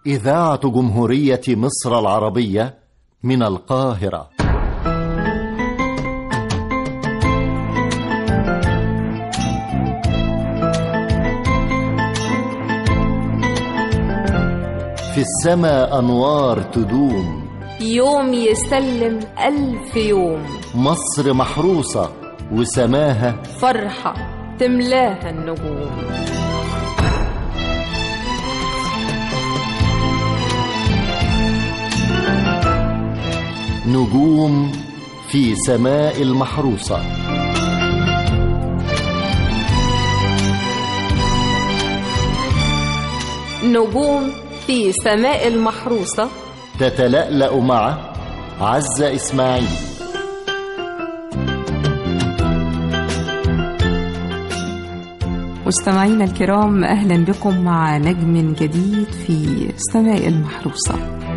إذاعة جمهورية مصر العربية من القاهرة في السماء أنوار تدوم يوم يسلم ألف يوم مصر محروسة وسماها فرحة تملاها النجوم نجوم في سماء المحروسة نجوم في سماء المحروسة تتلألأ مع عزة إسماعيل مستمعينا الكرام أهلا بكم مع نجم جديد في سماء المحروسة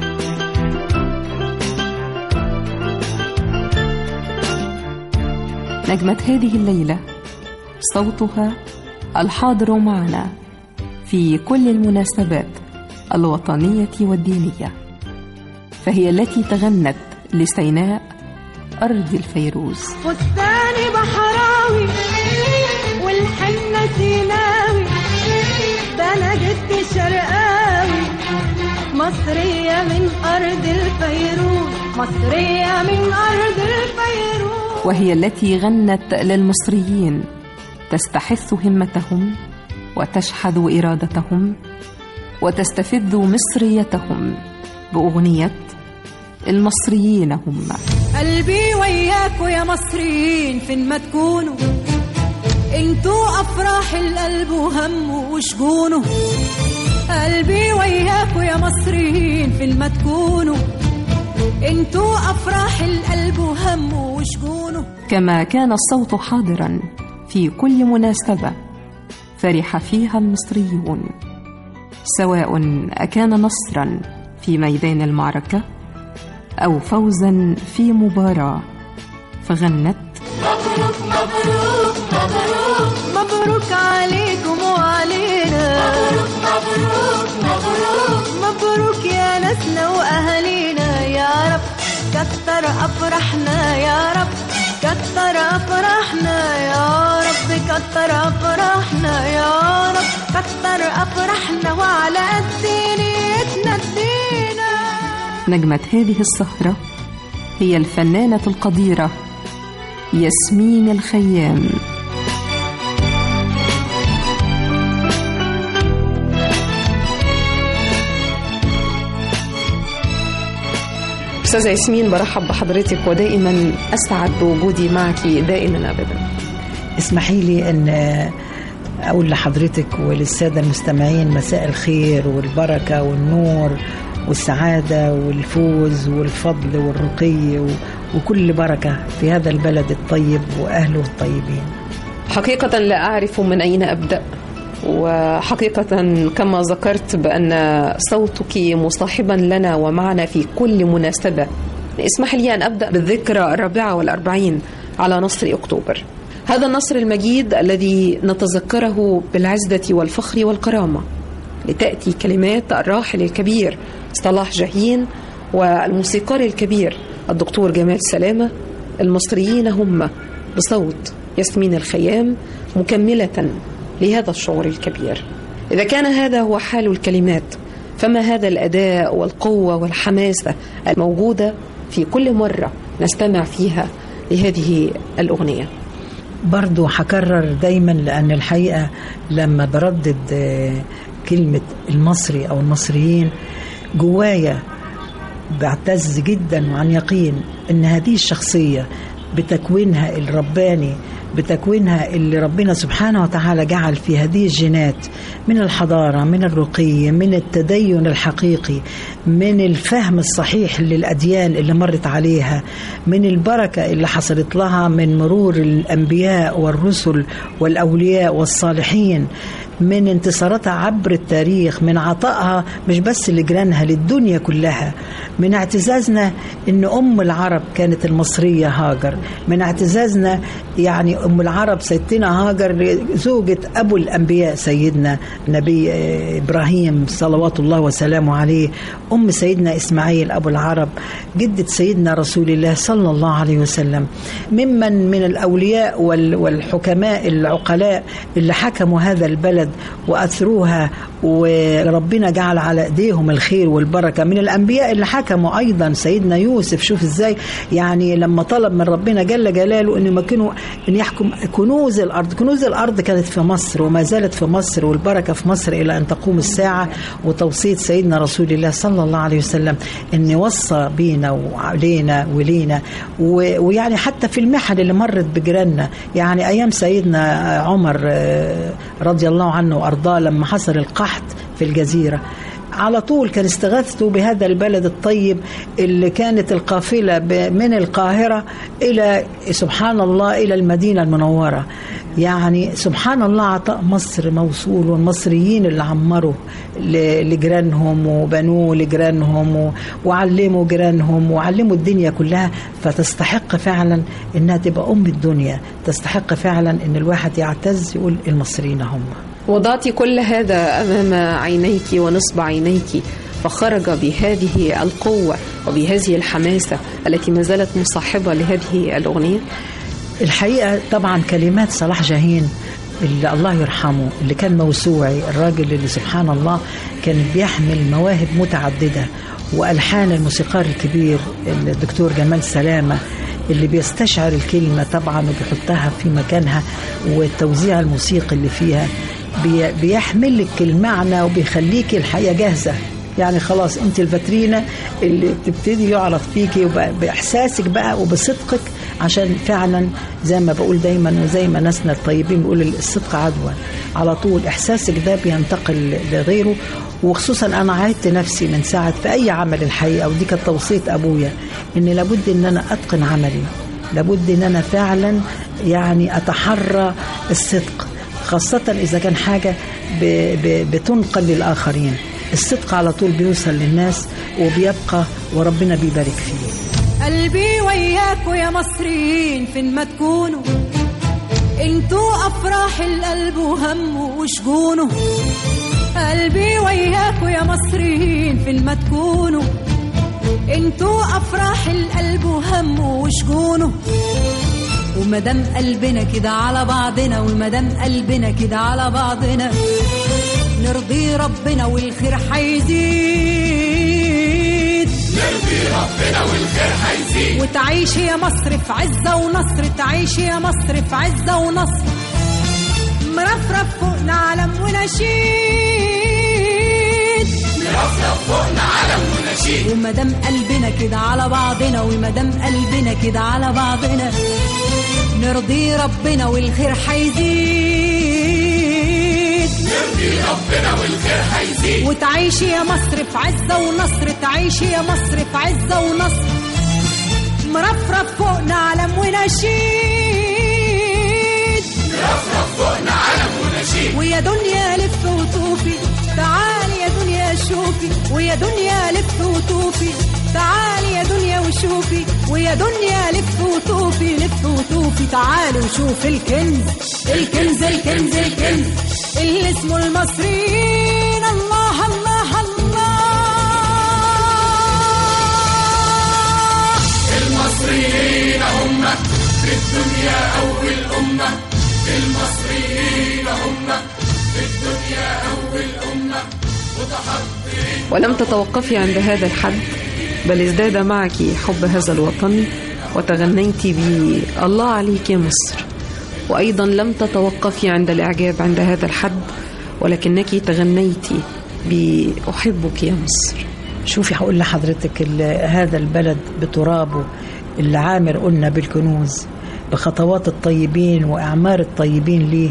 نجمة هذه الليلة صوتها الحاضر معنا في كل المناسبات الوطنية والدينية فهي التي تغنت لسيناء أرض الفيروز فستاني بحراوي والحنة سيناوي ده أنا جدي شرقاوي مصرية من أرض الفيروز مصرية من أرض الفيروز وهي التي غنت للمصريين تستحث همتهم وتشحذ إرادتهم وتستفز مصريتهم بأغنية المصريين هم قلبي وياكوا يا مصريين فين ما تكونوا انتوا افراح القلب وهمه وشجونه قلبي وياكوا يا مصريين فين ما تكونوا انتوا افراح القلب وهمه وشجونه كما كان الصوت حاضرا في كل مناسبة فرح فيها المصريون سواء أكان نصرا في ميدان المعركة أو فوزا في مباراة فغنت مبروك عليكم وعلينا مبروك مبروك مبروك يا ناسنا واهالينا يا رب كتر افرحنا يا رب كتر افرحنا يا رب كتر افرحنا يا رب كتر افرحنا وعلى قد نيتنا ادينا نجمة هذه السهرة هي الفنانة القديرة ياسمين الخيام أستاذة ياسمين برحب بحضرتك ودائما أسعد بوجودي معك دائما أبدا اسمحي لي ان اقول لحضرتك وللساده المستمعين مساء الخير والبركه والنور والسعاده والفوز والفضل والرقي و- وكل بركه في هذا البلد الطيب واهله الطيبين. حقيقة لا أعرف من أين أبدأ وحقيقة كما ذكرت بأن صوتك مصاحبا لنا ومعنا في كل مناسبة اسمح لي أن أبدأ بالذكرى الرابعة والأربعين على نصر أكتوبر هذا النصر المجيد الذي نتذكره بالعزة والفخر والكرامة لتأتي كلمات الراحل الكبير صلاح جاهين والموسيقار الكبير الدكتور جمال سلامة المصريين هم بصوت ياسمين الخيام مكملة لهذا الشعور الكبير إذا كان هذا هو حال الكلمات فما هذا الأداء والقوة والحماسة الموجودة في كل مرة نستمع فيها لهذه الأغنية برضو هكرر دايما لأن الحقيقة لما بردد آه، كلمة المصري أو المصريين جوايا بعتز جدا وعن يقين ان هذه الشخصيه بتكوينها الرباني بتكوينها اللي ربنا سبحانه وتعالى جعل في هذه الجينات من الحضاره من الرقي من التدين الحقيقي من الفهم الصحيح للاديان اللي مرت عليها من البركه اللي حصلت لها من مرور الانبياء والرسل والاولياء والصالحين من انتصاراتها عبر التاريخ من عطائها مش بس لجيرانها للدنيا كلها من اعتزازنا ان ام العرب كانت المصريه هاجر من اعتزازنا يعني ام العرب سيدتنا هاجر زوجة ابو الانبياء سيدنا نبي آه، ابراهيم صلوات الله وسلامه عليه ام سيدنا اسماعيل ابو العرب جدة سيدنا رسول الله صلى الله عليه وسلم ممن من الاولياء وال- والحكماء العقلاء اللي حكموا هذا البلد واثروها وربنا جعل على ايديهم الخير والبركه من الانبياء اللي حكموا ايضا سيدنا يوسف شوف ازاي يعني لما طلب من ربنا جل جلاله ان مكانه ان يحكم كنوز الارض كنوز الارض كانت في مصر وما زالت في مصر والبركه في مصر الى ان تقوم الساعه وتوصيه سيدنا رسول الله صلى الله عليه وسلم ان وصى بينا وعلينا ولينا و- ويعني حتى في المحن اللي مرت بجيراننا يعني ايام سيدنا عمر آه، رضي الله عنه وارضاه لما حصل القحط في الجزيره على طول كان استغاثته بهذا البلد الطيب اللي كانت القافلة ب- من القاهرة إلى سبحان الله إلى المدينة المنورة يعني سبحان الله عطاء مصر موصول والمصريين اللي عمروا ل- لجيرانهم وبنوه لجيرانهم و- وعلموا جيرانهم وعلموا الدنيا كلها فتستحق فعلا انها تبقى ام الدنيا تستحق فعلا ان الواحد يعتز يقول المصريين هم وضعت كل هذا أمام عينيك ونصب عينيك فخرج بهذه القوة وبهذه الحماسة التي ما زالت مصاحبة لهذه الأغنية الحقيقة طبعا كلمات صلاح جاهين اللي الله يرحمه اللي كان موسوعي الراجل اللي سبحان الله كان بيحمل مواهب متعددة وألحان الموسيقار الكبير الدكتور جمال سلامة اللي بيستشعر الكلمة طبعا وبيحطها في مكانها والتوزيع الموسيقي اللي فيها بي- بيحمل لك المعنى وبيخليك الحقيقة جاهزة يعني خلاص انت الفاترينا اللي بتبتدي يعرض فيكي وبقى- باحساسك بقى وبصدقك عشان فعلا زي ما بقول دايما وزي ما ناسنا الطيبين بيقول الصدق عدوى على طول احساسك ده بينتقل لغيره وخصوصا انا عاهدت نفسي من ساعه في اي عمل الحقيقه ودي كانت توصيه ابويا ان لابد ان انا اتقن عملي لابد ان انا فعلا يعني اتحرى الصدق خاصة إذا كان حاجة ب- ب- بتنقل للآخرين الصدق على طول بيوصل للناس وبيبقى وربنا بيبارك فيه قلبي وياكوا يا مصريين فين ما تكونوا انتوا افراح القلب وهمه وشجونه قلبي وياكوا يا مصريين فين ما تكونوا انتوا افراح القلب وهمه وشجونه ومدام قلبنا كده على بعضنا ومدام قلبنا كده على بعضنا نرضي ربنا والخير هيزيد وتعيش يا مصر في عزة ونصر تعيش يا مصر في عزة ونصر مرفرف فوقنا علم ونشيد مرفرف فوقنا علم ونشيد ومدام قلبنا كده على بعضنا ومدام قلبنا كده على بعضنا نرضي ربنا والخير هيزيد وتعيش يا مصر في عزة ونصر تعيش يا مصر في عزة ونصر مرفرف فوقنا علم ونشيد مرفرف فوقنا علم ونشيد ويا دنيا لف وطوفي تعالي يا دنيا شوفي ويا دنيا لف وطوفي تعالي يا دنيا وشوفي ويا دنيا لف وطوفي لف وطوفي تعالي وشوف الكنز الكنز الكنز الكنز اللي اسمه المصريين الله الله الله ولم تتوقفي عند هذا الحد بل ازداد معك حب هذا الوطن وتغنيت ب الله عليك يا مصر وأيضا لم تتوقفي عند الإعجاب عند هذا الحد ولكنك تغنيت بأحبك يا مصر شوفي هقول لحضرتك ال- هذا البلد بترابه اللي عامر قلنا بالكنوز بخطوات الطيبين وإعمار الطيبين ليه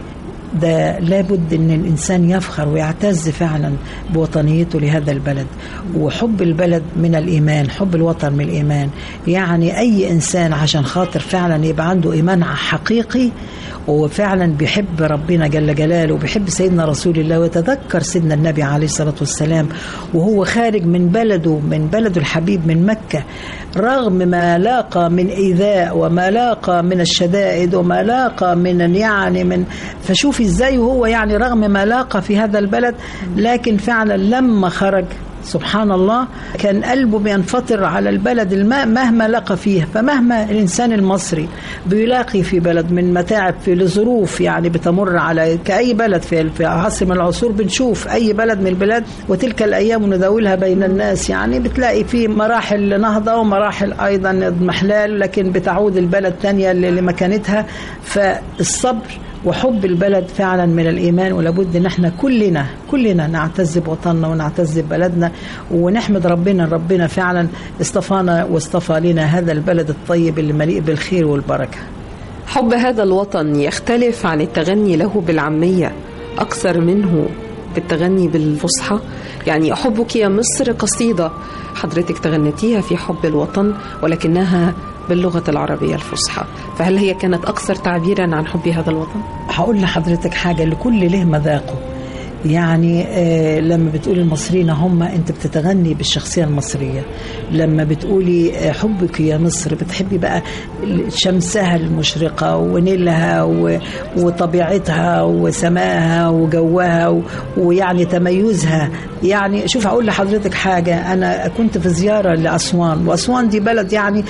ده لابد ان الانسان يفخر ويعتز فعلا بوطنيته لهذا البلد وحب البلد من الايمان حب الوطن من الايمان يعني اي انسان عشان خاطر فعلا يبقى عنده ايمان حقيقي وفعلا بيحب ربنا جل جلاله وبيحب سيدنا رسول الله ويتذكر سيدنا النبي عليه الصلاه والسلام وهو خارج من بلده من بلده الحبيب من مكه رغم ما لاقى من ايذاء وما لاقى من الشدائد وما لاقى من يعني من فشوفي ازاي وهو يعني رغم ما لاقى في هذا البلد لكن فعلا لما خرج سبحان الله كان قلبه بينفطر على البلد الماء مهما لقى فيها فمهما الإنسان المصري بيلاقي في بلد من متاعب في لظروف يعني بتمر على كأي بلد في في عصر من العصور بنشوف أي بلد من البلاد وتلك الأيام نداولها بين الناس يعني بتلاقي في مراحل نهضة ومراحل أيضا اضمحلال لكن بتعود البلد تانية لمكانتها فالصبر وحب البلد فعلا من الايمان ولابد ان احنا كلنا كلنا نعتز بوطننا ونعتز ببلدنا ونحمد ربنا ربنا فعلا اصطفانا واصطفى لنا هذا البلد الطيب اللي مليء بالخير والبركه. حب هذا الوطن يختلف عن التغني له بالعاميه اكثر منه بالتغني بالفصحى يعني أحبك يا مصر قصيدة حضرتك تغنتيها في حب الوطن ولكنها باللغة العربية الفصحى فهل هي كانت أكثر تعبيرا عن حب هذا الوطن؟ هقول لحضرتك حاجة لكل له مذاقه يعني آه لما بتقولي المصريين هم انت بتتغني بالشخصيه المصريه لما بتقولي آه حبك يا مصر بتحبي بقى شمسها المشرقه ونيلها وطبيعتها وسماها وجوها ويعني تميزها يعني شوف اقول لحضرتك حاجه انا كنت في زياره لاسوان واسوان دي بلد يعني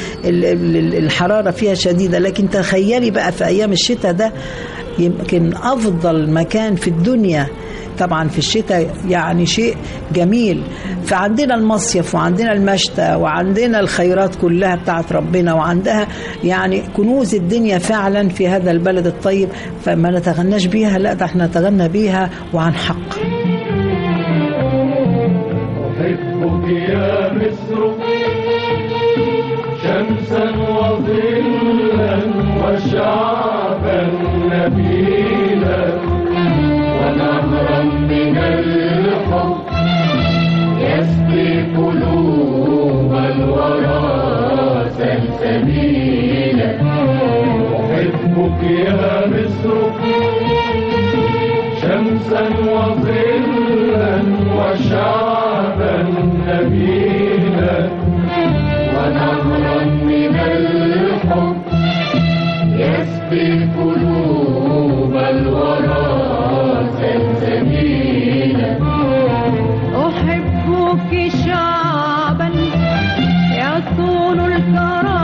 الحراره فيها شديده لكن تخيلي بقى في ايام الشتاء ده يمكن افضل مكان في الدنيا طبعا في الشتاء يعني شيء جميل فعندنا المصيف وعندنا المشتى وعندنا الخيرات كلها بتاعت ربنا وعندها يعني كنوز الدنيا فعلا في هذا البلد الطيب فما نتغناش بيها لا ده احنا نتغنى بيها وعن حق أحبك يا مصر شمسا وظلا وشعبا نبيلا ونهرا من الحب يسقي قلوب الورى سلسبيلا أحبك يا مصر شمسا وظلا وشعبا نبيلا ونهرا من الحب يسقي قلوب الورى سلسبيلا أحبك شعبا يصون الكرامة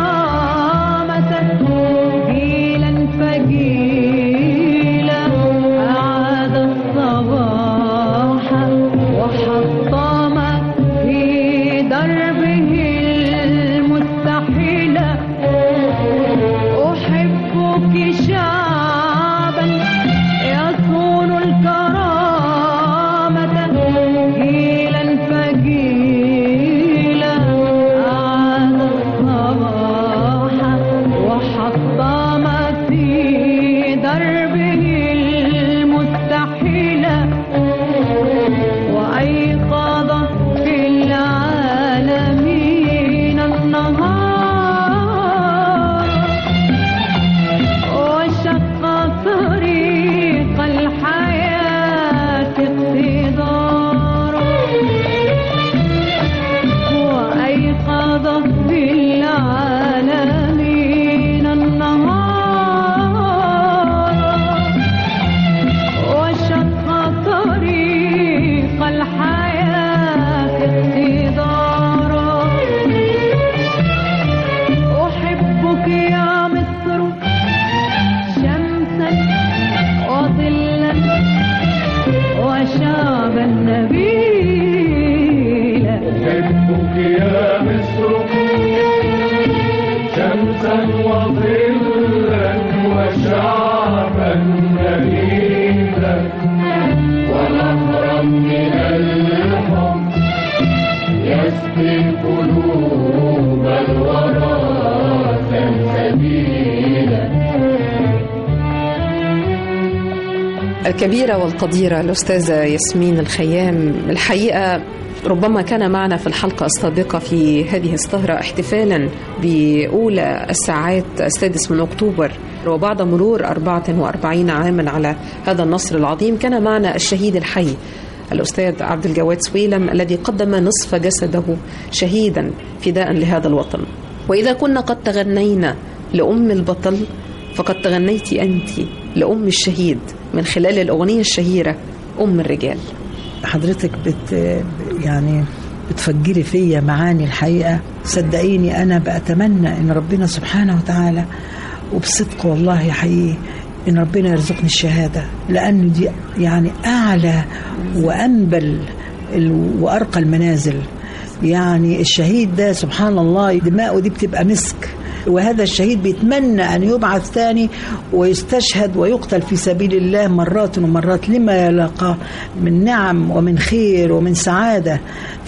جيلا فجيلا أعاد الصباح وحطم في دربه المستحيلة أحبك شعبا يصون الكرامة جيلا فجيلا أعاد الصباح وحطم في دربه المستحيلة وأيقظ في العالمين النهار وشق طريق الحياة اقتدار وأيقظ في العالمين النهار وشق طريق الحياة اقتدارا أحبك يا مصر شمسا وظلا وشعبا نبيلا أحبك يا مصر شمسا وظلا وشعبا نبيلا ونهرا من الحب يسقي قلوب الورى سلسبيلا الكبيرة والقديرة الأستاذة ياسمين الخيام الحقيقة ربما كان معنا في الحلقة السابقة في هذه السهرة احتفالا بأولى الساعات السادس من أكتوبر وبعد مرور 44 عاما على هذا النصر العظيم كان معنا الشهيد الحي الأستاذ عبد الجواد سويلم الذي قدم نصف جسده شهيدا فداء لهذا الوطن وإذا كنا قد تغنينا لأم البطل فقد تغنيت أنت لأم الشهيد من خلال الأغنية الشهيرة أم الرجال حضرتك بت يعني بتفجري فيا معاني الحقيقة صدقيني أنا بأتمنى إن ربنا سبحانه وتعالى وبصدق والله حقيقي إن ربنا يرزقني الشهادة لأنه دي يعني أعلى وأنبل ال- وأرقى المنازل يعني الشهيد ده سبحان الله دماؤه دي بتبقى مسك وهذا الشهيد بيتمنى أن يبعث ثاني ويستشهد ويقتل في سبيل الله مرات ومرات لما يلاقاه من نعم ومن خير ومن سعادة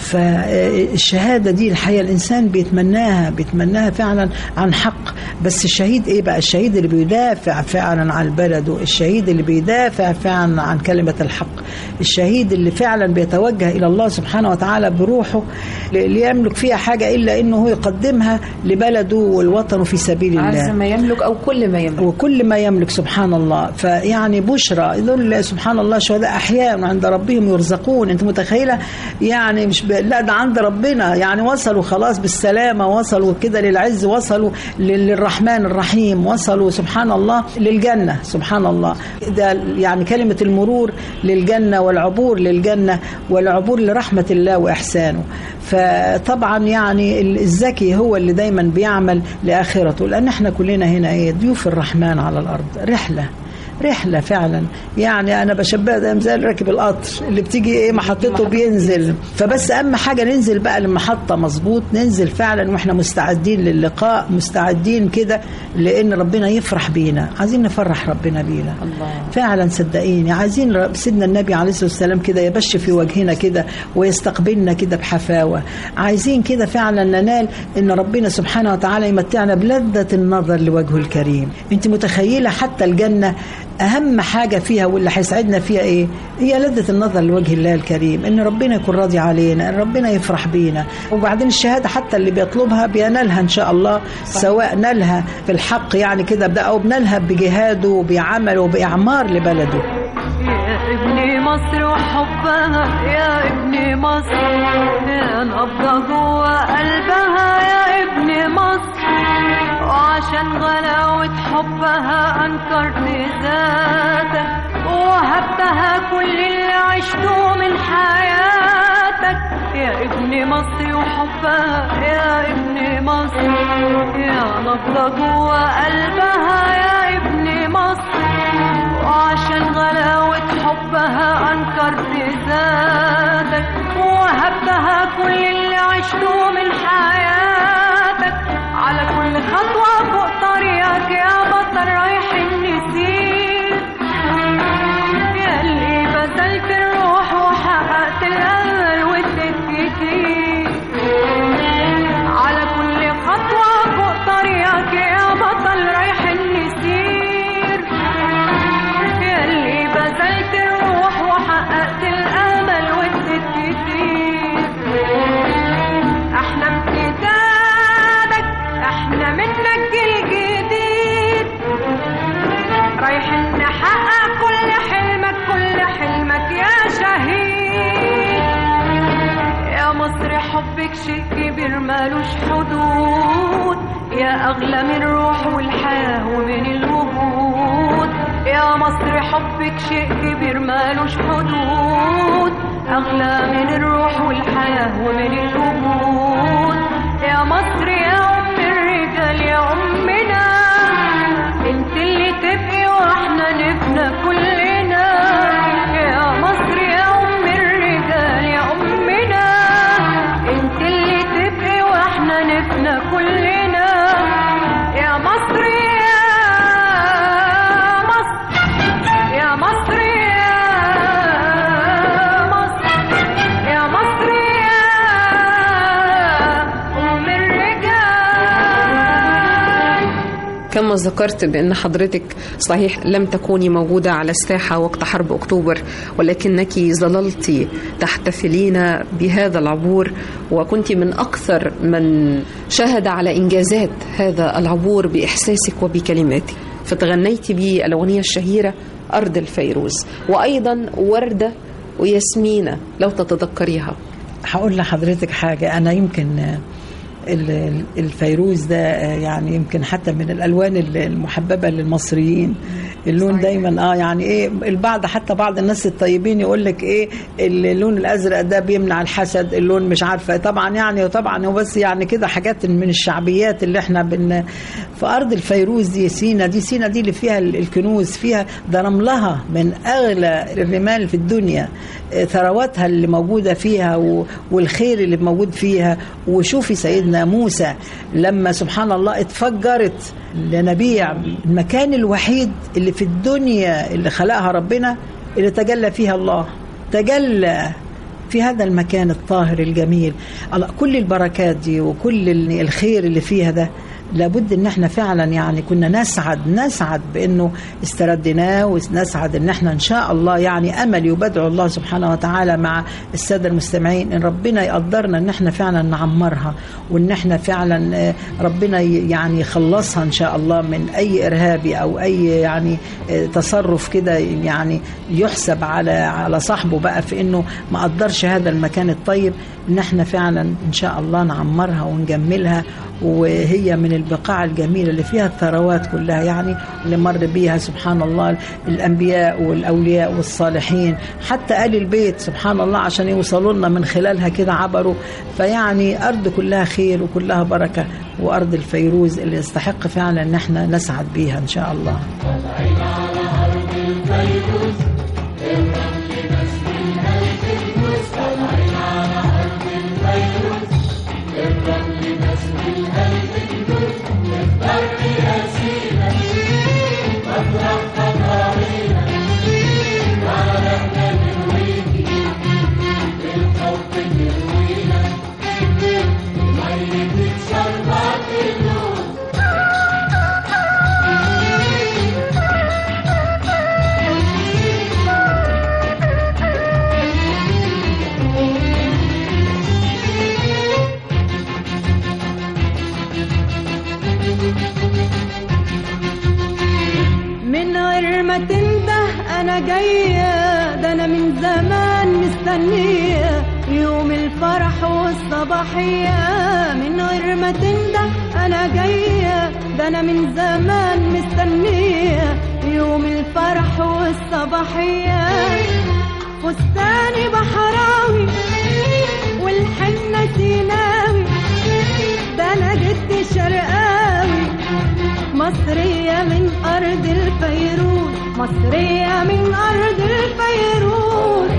فالشهادة دي الحقيقة الإنسان بيتمناها بيتمناها فعلا عن حق بس الشهيد إيه بقى الشهيد اللي بيدافع فعلا عن بلده الشهيد اللي بيدافع فعلا عن كلمة الحق الشهيد اللي فعلا بيتوجه إلى الله سبحانه وتعالى بروحه لا يملك فيها حاجة إلا أنه هو يقدمها لبلده والوطن في سبيل الله عز ما يملك أو كل ما يملك وكل ما يملك سبحان الله فيعني بشرى دول سبحان الله شهداء احياء عند ربهم يرزقون انت متخيله يعني مش ب... لا ده عند ربنا يعني وصلوا خلاص بالسلامه وصلوا كده للعز وصلوا لل- للرحمن الرحيم وصلوا سبحان الله للجنه سبحان الله ده يعني كلمه المرور للجنه والعبور للجنه والعبور لرحمه الله واحسانه فطبعا يعني الذكي هو اللي دايما بيعمل لاخرته لان احنا كلنا هنا ايه ضيوف الرحمن على الارض رحله رحلة فعلا يعني أنا بشبهها دايما زي راكب القطر اللي بتيجي إيه محطته بينزل فبس أهم حاجة ننزل بقى المحطة مظبوط ننزل فعلا وإحنا مستعدين للقاء مستعدين كده لأن ربنا يفرح بينا عايزين نفرح ربنا بينا الله. فعلا صدقيني عايزين رب- سيدنا النبي عليه الصلاة والسلام كده يبش في وجهنا كده ويستقبلنا كده بحفاوة عايزين كده فعلا ننال ان ربنا سبحانه وتعالى يمتعنا بلذة النظر لوجهه الكريم انت متخيلة حتى الجنة اهم حاجة فيها واللي هيسعدنا فيها ايه هي لذة النظر لوجه الله الكريم ان ربنا يكون راضي علينا ان ربنا يفرح بينا وبعدين الشهادة حتى اللي بيطلبها بينالها ان شاء الله سواء نالها في الحق يعني كده بده او بنالها بجهاده وبعمله وبإعمار لبلده يا ابن مصر وحبها يا ابن مصر يا نبضة جوا قلبها يا ابن مصر وعشان غلاوة حبها أنكرت ذاتك وهبتها كل اللي عشته من حياتك يا ابن مصر وحبها يا ابن مصر يا نبضة جوا قلبها يا ابن مصر وعشان غلاوة حبها أنكرت ذاتك وهبتها كل اللي عشته من حياتك على كل خطوة فوق طريقك يا بطل رايح النسيم يا اللي بذلت الروح وحققت الأمل واديت كتير على كل خطوة فوق طريقك يا بطل رايح النسير ياللي بذلت الروح وحققت الامل واديت كتير احنا امتدادك احنا منك جيل جديد رايحين نحقق كل حلمك كل حلمك يا شهيد يا مصر حبك شيء كبير مالوش حدود يا أغلى من الروح والحياة ومن الوجود يا مصر حبك شيء كبير مالوش حدود أغلى من الروح والحياة ومن الوجود يا مصر يا أم الرجال يا أمنا انت اللي تبقي واحنا نفنى كلنا يا مصر يا أم الرجال يا أمنا انت اللي تبقي واحنا نفنى كلنا يا مصر يا مصر يا مصر يا مصر يا مصر يا كما ذكرت بأن حضرتك صحيح لم تكوني موجودة على الساحة وقت حرب أكتوبر ولكنك ظللت تحتفلين بهذا العبور وكنت من أكثر من شهد على إنجازات هذا العبور بإحساسك وبكلماتك فتغنيت بالأغنية الشهيرة أرض الفيروز وأيضا وردة وياسمينة لو تتذكريها هقول لحضرتك حاجة أنا يمكن آه، ال- ال- الفيروز ده آه، يعني يمكن حتى من الألوان ال- المحببة للمصريين اللون دايما اه يعني ايه البعض حتى بعض الناس الطيبين يقول لك ايه اللون الازرق ده بيمنع الحسد اللون مش عارفه طبعا يعني وطبعا هو بس يعني كده حاجات من الشعبيات اللي احنا بن في ارض الفيروز دي سينا دي سينا دي اللي فيها ال- الكنوز فيها ده رملها من اغلى الرمال في الدنيا آه، ثرواتها اللي موجوده فيها و- والخير اللي موجود فيها وشوفي سيدنا موسى لما سبحان الله اتفجرت لنبيع المكان الوحيد اللي في الدنيا اللي خلقها ربنا اللي تجلى فيها الله تجلى في هذا المكان الطاهر الجميل الله- كل البركات دي وكل ال- الخير اللي فيها ده لابد ان احنا فعلا يعني كنا نسعد نسعد بانه استردناه ونسعد ان احنا ان شاء الله يعني املي وبدعو الله سبحانه وتعالى مع الساده المستمعين ان ربنا يقدرنا ان احنا فعلا نعمرها وان احنا فعلا آه، ربنا ي- يعني يخلصها ان شاء الله من اي ارهابي او اي يعني آه، تصرف كده يعني يحسب على على صاحبه بقى في انه ما قدرش هذا المكان الطيب ان احنا فعلا ان شاء الله نعمرها ونجملها وهي من البقاع الجميله اللي فيها الثروات كلها يعني اللي مر بيها سبحان الله الانبياء والاولياء والصالحين حتى ال البيت سبحان الله عشان يوصلوا لنا من خلالها كده عبروا فيعني ارض كلها خير وكلها بركه وارض الفيروز اللي يستحق فعلا ان احنا نسعد بيها ان شاء الله من غير ما تنده انا جايه ده انا من زمان مستنيه يوم الفرح والصباحيه من غير ما تنده انا جايه ده انا من زمان مستنيه يوم الفرح والصباحيه فستاني بحراوي والحنه سيناوي ده انا جدي شرقاوي مصرية من أرض الفيروز مصرية من أرض الفيروز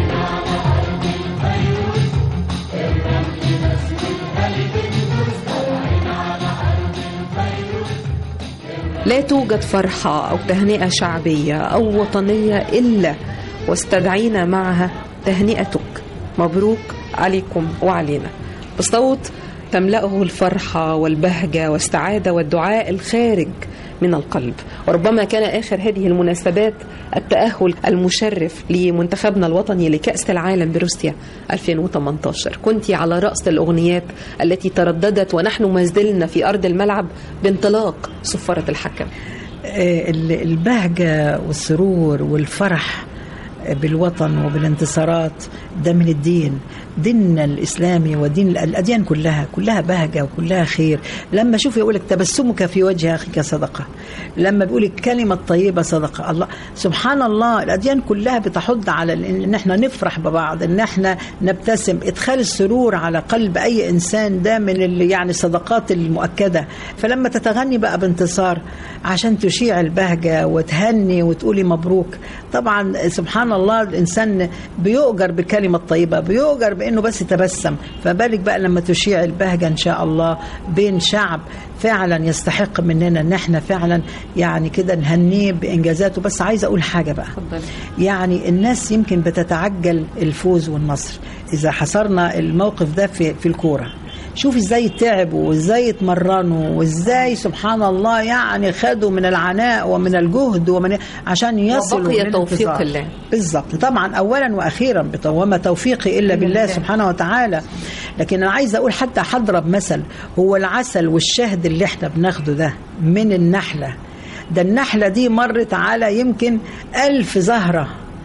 لا توجد فرحة أو تهنئة شعبية أو وطنية إلا واستدعينا معها تهنئتك مبروك عليكم وعلينا بصوت تملأه الفرحة والبهجة والسعادة والدعاء الخارج من القلب وربما كان آخر هذه المناسبات التأهل المشرف لمنتخبنا الوطني لكأس العالم بروسيا 2018 كنت على رأس الأغنيات التي ترددت ونحن ما زلنا في أرض الملعب بانطلاق صفارة الحكم آه، ال- البهجة والسرور والفرح بالوطن وبالانتصارات ده من الدين ديننا الإسلامي ودين الأديان كلها كلها بهجة وكلها خير لما شوف يقول لك تبسمك في وجه أخيك صدقة لما بيقول الكلمة الطيبة صدقة الله سبحان الله الأديان كلها بتحض على ال- إن احنا نفرح ببعض إن احنا نبتسم إدخال السرور على قلب أي إنسان ده من ال- يعني الصدقات المؤكدة فلما تتغني بقى بانتصار عشان تشيع البهجة وتهني وتقولي مبروك طبعا سبحان الله الإنسان بيؤجر بالكلمة الطيبة بيؤجر بأنه بس تبسم فبالك بقى لما تشيع البهجة إن شاء الله بين شعب فعلا يستحق مننا ان احنا فعلا يعني كده نهنيه بانجازاته بس عايزه اقول حاجه بقى يعني الناس يمكن بتتعجل الفوز والنصر اذا حصرنا الموقف ده في في الكوره شوف ازاي تعبوا وازاي اتمرنوا وازاي سبحان الله يعني خدوا من العناء ومن الجهد ومن عشان يصلوا وبقي للانتصار. توفيق الله. بالظبط طبعا اولا واخيرا بت- وما توفيقي الا بالله سبحانه وتعالى لكن انا عايزه اقول حتى هضرب مثل هو العسل والشهد اللي احنا بناخده ده من النحله ده النحله دي مرت على يمكن ألف زهره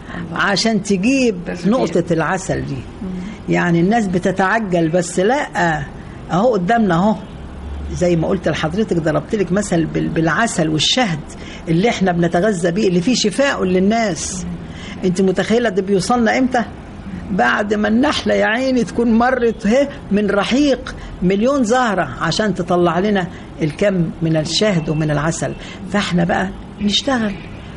عشان تجيب نقطه العسل دي يعني الناس بتتعجل بس لا اهو قدامنا اهو زي ما قلت لحضرتك ضربت لك مثل بال- بالعسل والشهد اللي احنا بنتغذى بيه اللي فيه شفاء للناس انت متخيله ده بيوصلنا امتى بعد ما النحله يا عيني تكون مرت اهي من رحيق مليون زهره عشان تطلع لنا الكم من الشهد ومن العسل فاحنا بقى نشتغل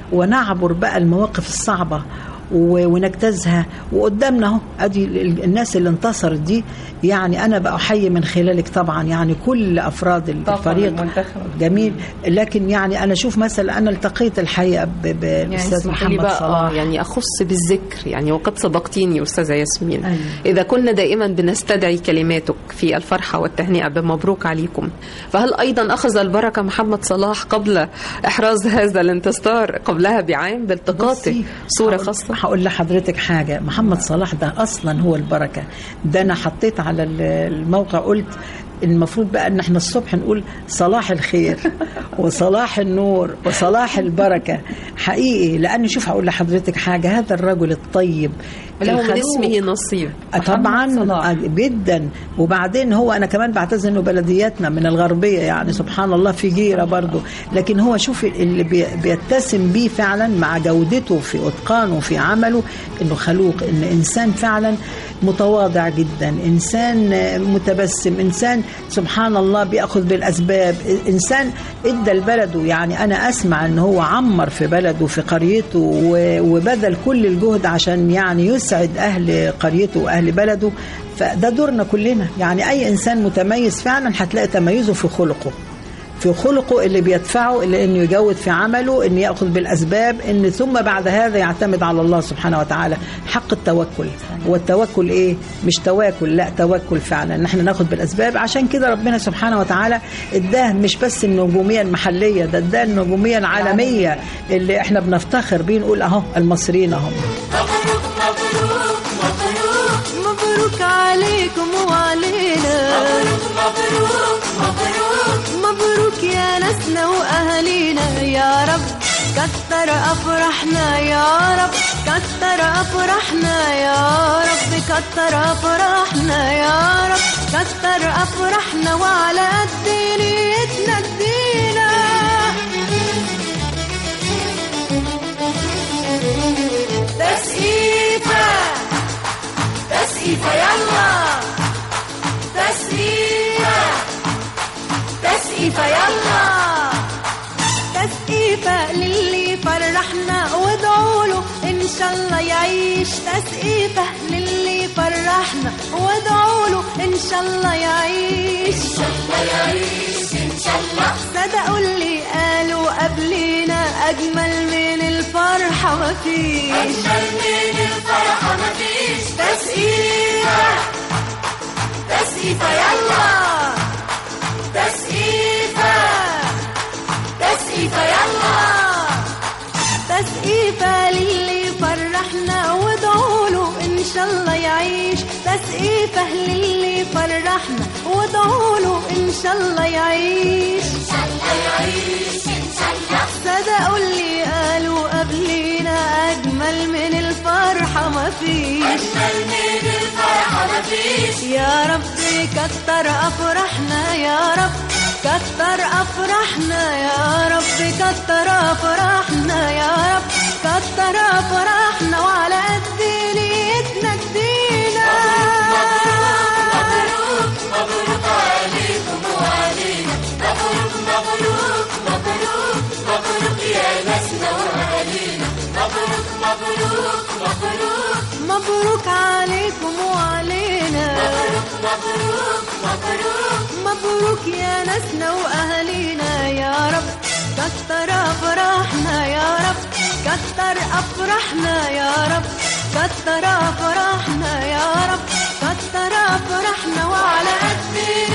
ونعبر بقى المواقف الصعبه و- ونجتازها وقدامنا اهو ادي ال- الناس اللي انتصرت دي يعني انا بقى احيي من خلالك طبعا يعني كل افراد الفريق المنتخب. جميل لكن يعني انا اشوف مثلا انا التقيت الحقيقه ب- ب- بالاستاذ اسمحي لي محمد بقى آه صلاح يعني اخص بالذكر يعني وقد صدقتيني استاذه ياسمين أيوة. اذا كنا دائما بنستدعي كلماتك في الفرحه والتهنئه بمبروك عليكم فهل ايضا اخذ البركه محمد صلاح قبل احراز هذا الانتصار قبلها بعام بالتقاطه بصي، صوره هقول- خاصه هقول لحضرتك حاجه محمد صلاح ده اصلا هو البركه ده انا حطيت على ال- الموقع قلت المفروض بقى ان احنا الصبح نقول صلاح الخير وصلاح النور وصلاح البركه حقيقي لان شوف هقول لحضرتك حاجه هذا الرجل الطيب له من الخلوق. اسمه نصيب طبعا صلاح. آه، جدا وبعدين هو انا كمان بعتذر انه بلدياتنا من الغربيه يعني سبحان الله في جيره برضه لكن هو شوف اللي بي- بيتسم بيه فعلا مع جودته في اتقانه في عمله انه خلوق ان انسان فعلا متواضع جدا انسان آه، متبسم انسان سبحان الله بياخذ بالاسباب انسان ادى لبلده يعني انا اسمع ان هو عمر في بلده في قريته و- وبذل كل الجهد عشان يعني يسعد اهل قريته واهل بلده فده دورنا كلنا يعني اي انسان متميز فعلا هتلاقي تميزه في خلقه في خلقه اللي بيدفعه اللي انه يجود في عمله ان ياخذ بالاسباب ان ثم بعد هذا يعتمد على الله سبحانه وتعالى حق التوكل والتوكل ايه مش تواكل لا توكل فعلا ان احنا ناخذ بالاسباب عشان كده ربنا سبحانه وتعالى اداه مش بس النجوميه المحليه ده اداه النجوميه العالميه اللي احنا بنفتخر بيه نقول اهو المصريين اهو مبروك عليكم وعلينا مبروك مبروك مبروك يا ناسنا واهالينا يا رب كتر افراحنا يا رب كتر افراحنا يا رب كتر افراحنا يا رب كتر افراحنا وعلى قد نيتنا ادينا تسقيفه تسقيفة يلا تسقيفة تسقيفة يلا تسقيفة للي فرحنا وادعوا له إن شاء الله يعيش تسقيفة للي فرحنا وادعوا له إن شاء الله يعيش إن شاء الله يعيش إن شاء الله صدقوا اللي قالوا قبلينا أجمل من الفرحة مفيش أجمل من الفرحة مفيش تسقيفة تسقيفة يلا تسقيفة تسقيفة يلا تسقيفة للي فرحنا وادعوا له إن شاء الله يعيش تسقيفة للي فرحنا وادعوا له إن شاء الله يعيش إن شاء الله يعيش إن شاء الله صدقوا اللي قالوا قبلينا أجمل من الفرحة مفيش أجمل من الفرحة مفيش يا رب كتر أفرحنا يا رب كتر أفرحنا يا رب كتر أفرحنا يا رب كتر أفرحنا وعلى قد نيتنا ادينا مبروك مبروك عليكم وعلينا مبروك مبروك مبروك مبروك يا ناسنا وأهالينا مبروك مبروك مبروك مبروك عليكم وعلينا مبروك مبروك مبروك مبروك يا ناسنا وأهالينا يا رب كتر أفراحنا يا رب كتر أفراحنا يا رب كتر أفراحنا يا رب كتر أفراحنا وعلى قد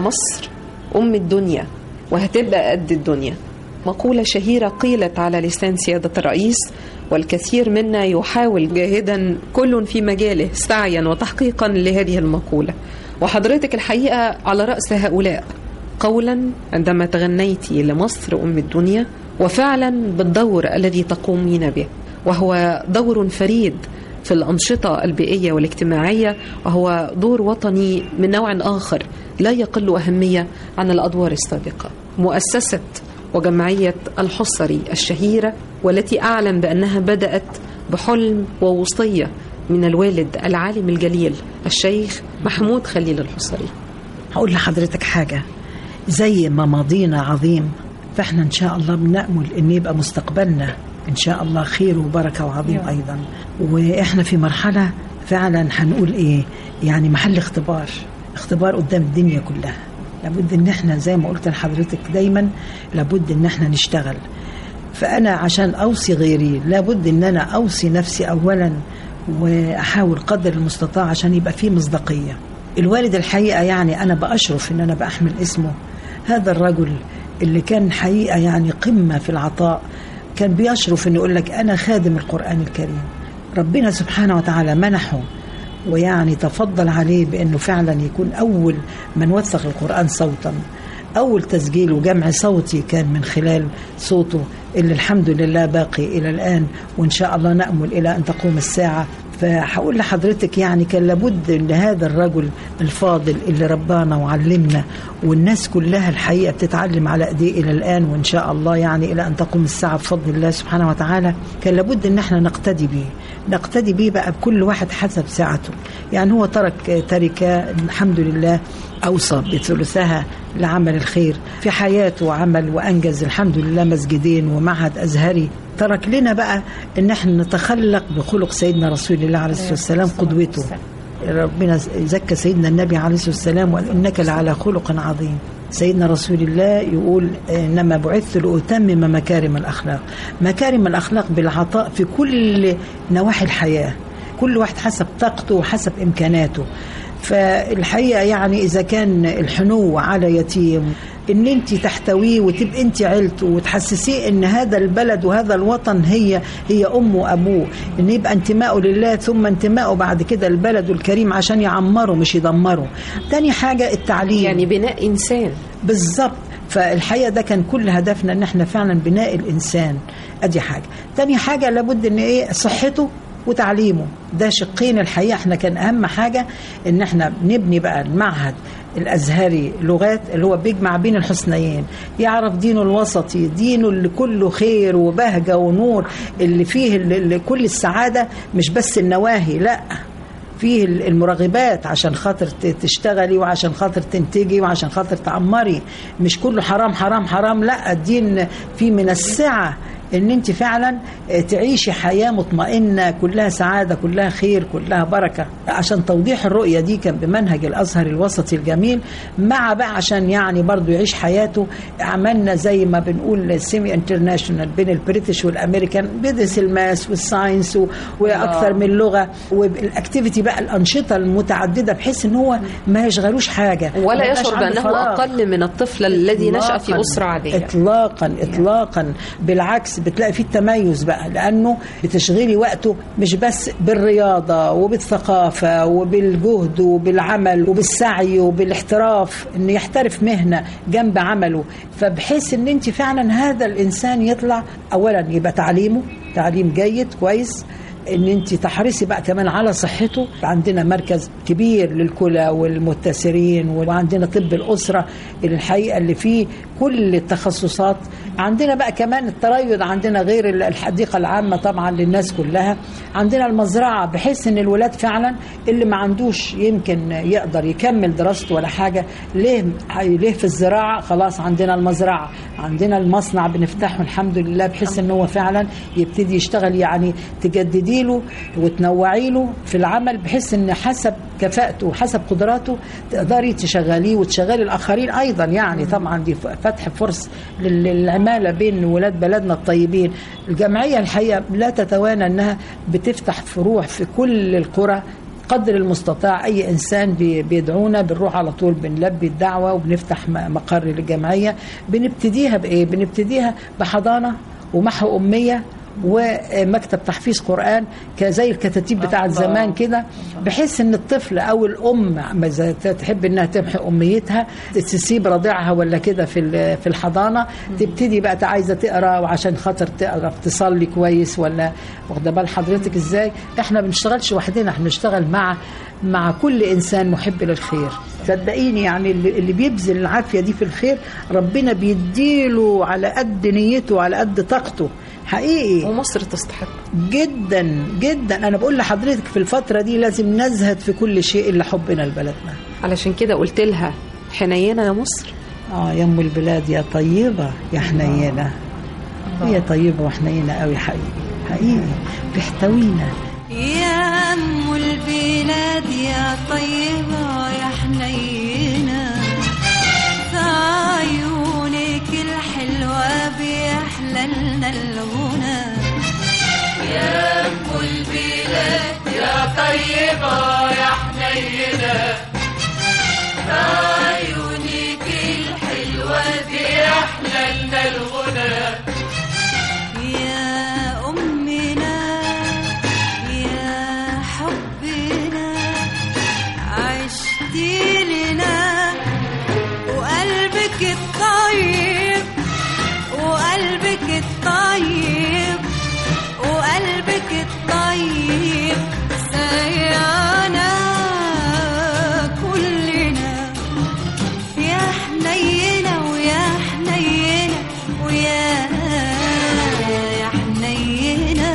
مصر أم الدنيا وهتبقى قد الدنيا مقولة شهيرة قيلت على لسان سيادة الرئيس والكثير منا يحاول جاهدا كل في مجاله سعيا وتحقيقا لهذه المقولة وحضرتك الحقيقة على رأس هؤلاء قولا عندما تغنيت لمصر أم الدنيا وفعلا بالدور الذي تقومين به وهو دور فريد في الأنشطة البيئية والاجتماعية وهو دور وطني من نوع آخر لا يقل أهمية عن الأدوار السابقة مؤسسة وجمعية الحصري الشهيرة والتي أعلم بأنها بدأت بحلم ووصية من الوالد العالم الجليل الشيخ محمود خليل الحصري هقول لحضرتك حاجة زي ما ماضينا عظيم فاحنا ان شاء الله بنأمل ان يبقى مستقبلنا ان شاء الله خير وبركة وعظيم ايضا واحنا في مرحلة فعلا هنقول ايه يعني محل اختبار اختبار قدام الدنيا كلها لابد ان احنا زي ما قلت لحضرتك دايما لابد ان احنا نشتغل فانا عشان اوصي غيري لابد ان انا اوصي نفسي اولا واحاول قدر المستطاع عشان يبقى فيه مصداقيه الوالد الحقيقه يعني انا باشرف ان انا باحمل اسمه هذا الرجل اللي كان حقيقه يعني قمه في العطاء كان بيشرف انه يقول لك انا خادم القران الكريم ربنا سبحانه وتعالى منحه ويعني تفضل عليه بانه فعلا يكون اول من وثق القران صوتا اول تسجيل وجمع صوتي كان من خلال صوته اللي الحمد لله باقي الى الان وان شاء الله نامل الى ان تقوم الساعه فهقول لحضرتك يعني كان لابد ان هذا الرجل الفاضل اللي ربانا وعلمنا والناس كلها الحقيقه بتتعلم على ايديه الى الان وان شاء الله يعني الى ان تقوم الساعه بفضل الله سبحانه وتعالى كان لابد ان احنا نقتدي بيه نقتدي بيه بقى بكل واحد حسب ساعته يعني هو ترك تركه الحمد لله اوصى بثلثها لعمل الخير في حياته وعمل وانجز الحمد لله مسجدين ومعهد ازهري ترك لنا بقى ان احنا نتخلق بخلق سيدنا رسول الله عليه الصلاه والسلام قدوته ربنا زكى سيدنا النبي عليه الصلاه والسلام وقال انك لعلى خلق عظيم سيدنا رسول الله يقول انما بعثت لاتمم مكارم الاخلاق مكارم الاخلاق بالعطاء في كل نواحي الحياه كل واحد حسب طاقته وحسب امكاناته فالحقيقه يعني اذا كان الحنو على يتيم ان انت تحتويه وتبقى انت عيلته وتحسسيه ان هذا البلد وهذا الوطن هي هي امه وابوه ان يبقى انتمائه لله ثم انتمائه بعد كده البلد الكريم عشان يعمره مش يدمره تاني حاجه التعليم يعني بناء إنسان بالظبط فالحقيقه ده كان كل هدفنا ان احنا فعلا بناء الانسان ادي حاجه تاني حاجه لابد ان ايه صحته وتعليمه ده شقين الحقيقه احنا كان اهم حاجه ان احنا نبني بقى المعهد الازهري لغات اللي هو بيجمع بين الحسنيين يعرف دينه الوسطي دينه اللي كله خير وبهجه ونور اللي فيه اللي كل السعاده مش بس النواهي لا فيه المراغبات عشان خاطر تشتغلي وعشان خاطر تنتجي وعشان خاطر تعمري مش كله حرام حرام حرام لا الدين فيه من السعه ان انت فعلا تعيشي حياه مطمئنه كلها سعاده كلها خير كلها بركه عشان توضيح الرؤيه دي كان بمنهج الازهر الوسطي الجميل مع بقى عشان يعني برضو يعيش حياته عملنا زي ما بنقول سيمي انترناشونال بين البريتش والامريكان بيدرس الماس والساينس واكثر من لغه والاكتيفيتي بقى الانشطه المتعدده بحيث ان هو ما يشغلوش حاجه ولا يشعر بانه اقل من الطفل الذي نشا في اسره عاديه اطلاقا اطلاقا بالعكس بتلاقي فيه التميز بقى لانه بتشغلي وقته مش بس بالرياضه وبالثقافه وبالجهد وبالعمل وبالسعي وبالاحتراف ان يحترف مهنه جنب عمله فبحيث ان انت فعلا هذا الانسان يطلع اولا يبقى تعليمه تعليم جيد كويس ان انت تحرصي بقى كمان على صحته عندنا مركز كبير للكلى والمتسرين وعندنا طب الاسره اللي الحقيقه اللي فيه كل التخصصات عندنا بقى كمان التريض عندنا غير الحديقه العامه طبعا للناس كلها عندنا المزرعه بحيث ان الولاد فعلا اللي ما عندوش يمكن يقدر يكمل دراسته ولا حاجه ليه ليه في الزراعه خلاص عندنا المزرعه عندنا المصنع بنفتحه الحمد لله بحيث ان هو فعلا يبتدي يشتغل يعني تجددي له وتنوعي له في العمل بحيث ان حسب كفاءته وحسب قدراته تقدري تشغليه وتشغلي الاخرين ايضا يعني طبعا دي فتح فرص للعماله بين ولاد بلدنا الطيبين الجمعيه الحقيقه لا تتوانى انها بتفتح فروع في كل القرى بقدر المستطاع اي انسان بي- بيدعونا بنروح على طول بنلبي الدعوه وبنفتح م- مقر للجمعيه بنبتديها بايه بنبتديها بحضانه ومحو اميه ومكتب تحفيظ قران كزي الكتاتيب بتاعت زمان كده بحيث ان الطفل او الام ما إذا تحب انها تمحي اميتها تسيب رضيعها ولا كده في ال- في الحضانه تبتدي بقى عايزه تقرا وعشان خاطر تقرا تصلي كويس ولا واخده بال حضرتك ازاي احنا ما بنشتغلش وحدنا احنا بنشتغل مع مع كل انسان محب للخير صدقيني يعني اللي اللي بيبذل العافيه دي في الخير ربنا بيديله على قد نيته وعلى قد طاقته حقيقي ومصر تستحق جدا جدا انا بقول لحضرتك في الفتره دي لازم نزهد في كل شيء الا حبنا لبلدنا علشان كده قلت لها حنينه يا مصر اه يا ام البلاد يا طيبه يا حنينه هي طيبه وحنينه قوي حقيقي حقيقي بيحتوينا يا أم البلاد يا طيبة يا حنينة في عيونك الحلوة بيحلى لنا الغنى يا أم البلاد يا طيبة يا حنينة في عيونك الحلوة بيحلى لنا الغنى يا أمنا يا حبنا عشتي لنا وقلبك الطيب وقلبك الطيب وقلبك الطيب سيانا كلنا يا حنينة ويا حنينة ويا يا حنينة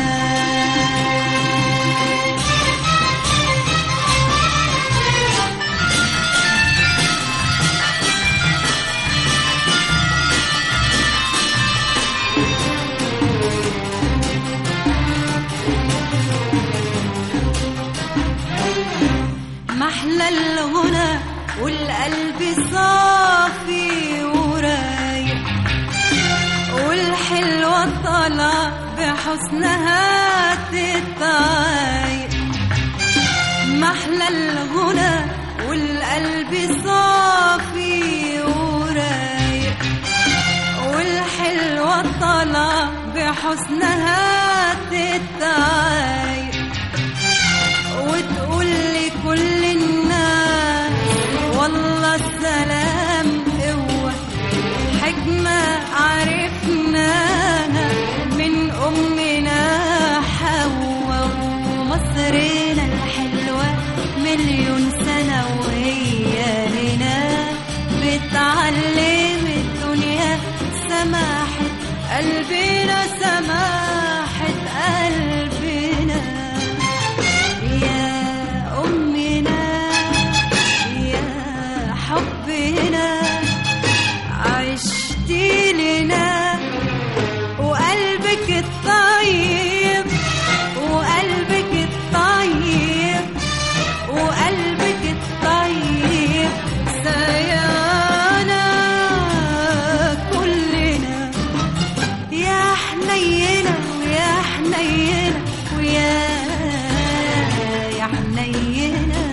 محلى الغنى والقلب صافي ورايق والحلوة طالعة بحسنها تتعايق محلى الغنى والقلب صافي ورايق والحلوة طالعة بحسنها تتعايق وتقول لكل الناس والله السلام قوة حكمة عرفناها من أمنا حواء ومصرنا الحلوة مليون سنة وهي هنا بتعلم الدنيا سماحة قلبنا سماحة قلبنا يا أمنا يا حبنا عشتي لنا وقلبك الطيب وقلبك الطيب وقلبك الطيب سيانا كلنا يا حنينة ويا حنينة ويا يا حنينة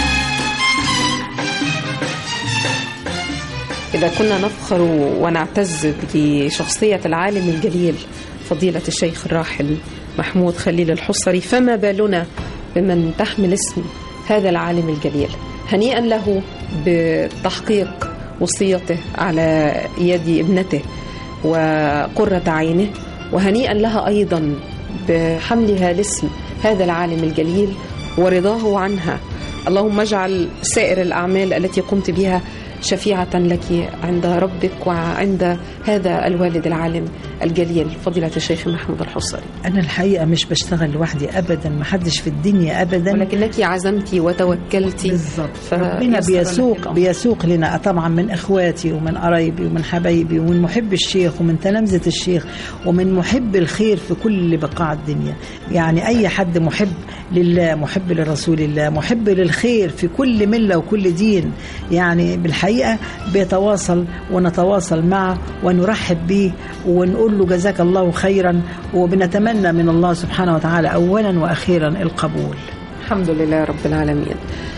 إذا كنا نفخر ونعتز بشخصية العالم الجليل فضيلة الشيخ الراحل محمود خليل الحصري فما بالنا بمن تحمل اسم هذا العالم الجليل هنيئا له بتحقيق وصيته على يد ابنته وقرة عينه وهنيئا لها أيضا بحملها الاسم هذا العالم الجليل ورضاه عنها اللهم اجعل سائر الأعمال التي قمت بها شفيعة لك عند ربك وعند هذا الوالد العالم الجليل فضيلة الشيخ محمود الحصري انا الحقيقه مش بشتغل لوحدي ابدا ما حدش في الدنيا ابدا ولكنك عزمت وتوكلت بالظبط ف- ربنا يسر لك بيسوق الأمر. بيسوق لنا طبعا من اخواتي ومن قرايبي ومن حبايبي ومن محب الشيخ ومن تلامذه الشيخ ومن محب الخير في كل بقاع الدنيا يعني اي حد محب لله محب لرسول الله محب للخير في كل مله وكل دين يعني بالحقيقه بيتواصل ونتواصل معه ونرحب به ونقول له جزاك الله خيرا وبنتمنى من الله سبحانه وتعالى اولا واخيرا القبول الحمد لله رب العالمين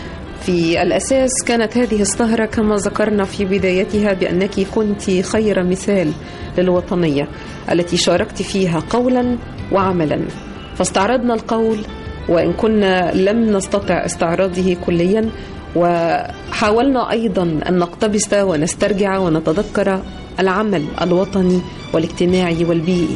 في الأساس كانت هذه السهرة كما ذكرنا في بدايتها بأنك كنت خير مثال للوطنية التي شاركت فيها قولا وعملا فاستعرضنا القول وإن كنا لم نستطع استعراضه كليا وحاولنا أيضا أن نقتبس ونسترجع ونتذكر العمل الوطني والاجتماعي والبيئي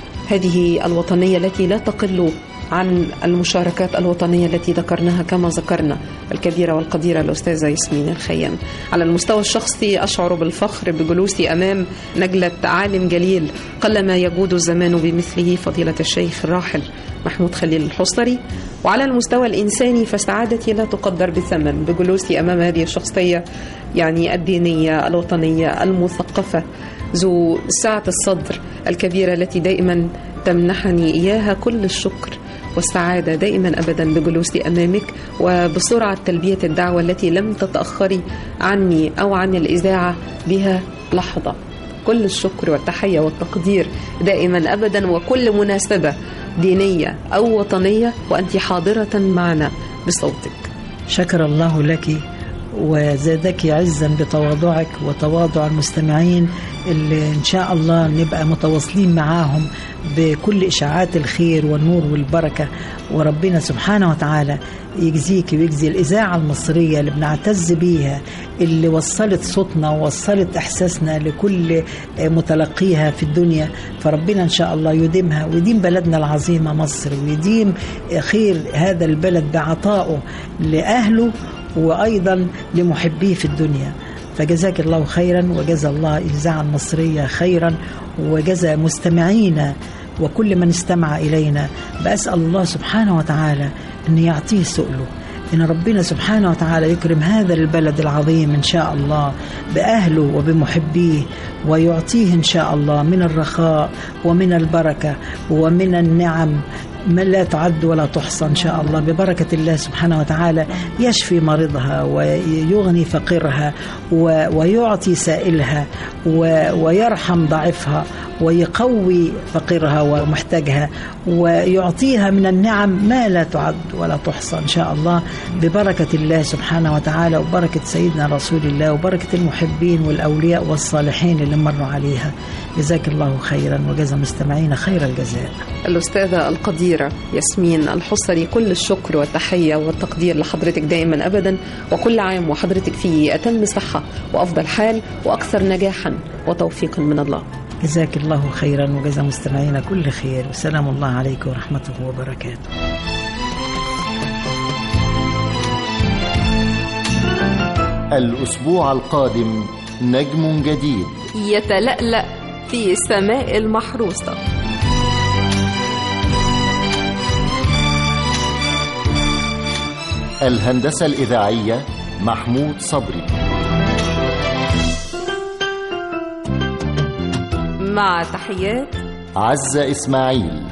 هذه الوطنية التي لا تقل عن المشاركات الوطنية التي ذكرناها كما ذكرنا الكبيرة والقديرة الأستاذة ياسمين الخيام على المستوى الشخصي أشعر بالفخر بجلوسي أمام نجلة عالم جليل قلما يجود الزمان بمثله فضيلة الشيخ الراحل محمود خليل الحصري وعلى المستوى الإنساني فسعادتي لا تقدر بثمن بجلوسي أمام هذه الشخصية يعني الدينية الوطنية المثقفة ذو سعة الصدر الكبيرة التي دائما تمنحني إياها كل الشكر والسعادة دائما أبدا بجلوسي أمامك وبسرعة تلبية الدعوة التي لم تتأخري عني أو عن الإذاعة بها لحظة كل الشكر والتحية والتقدير دائما أبدا وكل مناسبة دينية أو وطنية وأنت حاضرة معنا بصوتك شكر الله لك وزادك عزا بتواضعك وتواضع المستمعين اللي إن شاء الله نبقى متواصلين معاهم بكل إشاعات الخير والنور والبركة وربنا سبحانه وتعالى يجزيك ويجزي الإذاعة المصرية اللي بنعتز بيها اللي وصلت صوتنا ووصلت إحساسنا لكل متلقيها في الدنيا فربنا إن شاء الله يديمها ويديم بلدنا العظيمة مصر ويديم خير هذا البلد بعطائه لأهله وأيضا لمحبيه في الدنيا فجزاك الله خيرا وجزا الله الإذاعة المصرية خيرا وجزا مستمعينا وكل من استمع إلينا بأسأل الله سبحانه وتعالى أن يعطيه سؤله إن ربنا سبحانه وتعالى يكرم هذا البلد العظيم إن شاء الله بأهله وبمحبيه ويعطيه إن شاء الله من الرخاء ومن البركة ومن النعم ما لا تعد ولا تحصى إن شاء الله ببركة الله سبحانه وتعالى يشفي مريضها ويغني فقيرها ويعطي سائلها ويرحم ضعفها ويقوي فقيرها ومحتاجها ويعطيها من النعم ما لا تعد ولا تحصى إن شاء الله ببركة الله سبحانه وتعالى وبركة سيدنا رسول الله وبركة المحبين والأولياء والصالحين اللي مروا عليها جزاك الله خيرا وجزا مستمعينا خير الجزاء الأستاذة القديرة ياسمين الحصري كل الشكر والتحية والتقدير لحضرتك دائما أبدا وكل عام وحضرتك في أتم صحة وأفضل حال وأكثر نجاحا وتوفيقا من الله جزاك الله خيرا وجزا مستمعينا كل خير وسلام الله عليكم ورحمته وبركاته الأسبوع القادم نجم جديد يتلألأ في سماء المحروسة الهندسة الإذاعية محمود صبري مع تحيات عزة إسماعيل